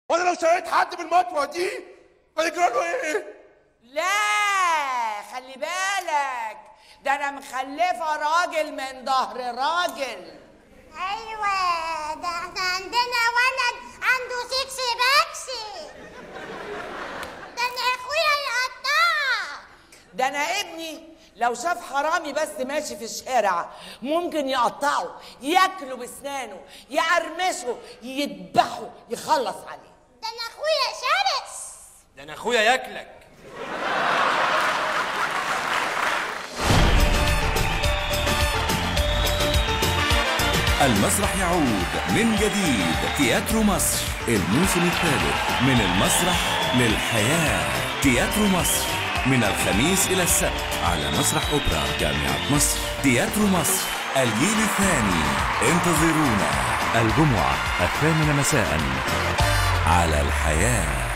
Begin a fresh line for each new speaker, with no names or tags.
وانا لو شريت حد بالمطوه دي هيجرى له ايه؟
لا خلي بالك ده انا مخلفه راجل من ظهر راجل
ايوه ده احنا عندنا ولد عنده سكس باكسي ده انا اخويا يقطعك
ده انا ابني لو شاف حرامي بس ماشي في الشارع ممكن يقطعه ياكله بسنانه يقرمشه يذبحه يخلص عليه
ده انا اخويا شرس
ده انا اخويا ياكلك
المسرح يعود من جديد تياترو مصر الموسم الثالث من المسرح للحياة تياترو مصر من الخميس إلى السبت على مسرح أوبرا جامعة مصر تياترو مصر الجيل الثاني انتظرونا
الجمعة الثامنة مساء
على الحياه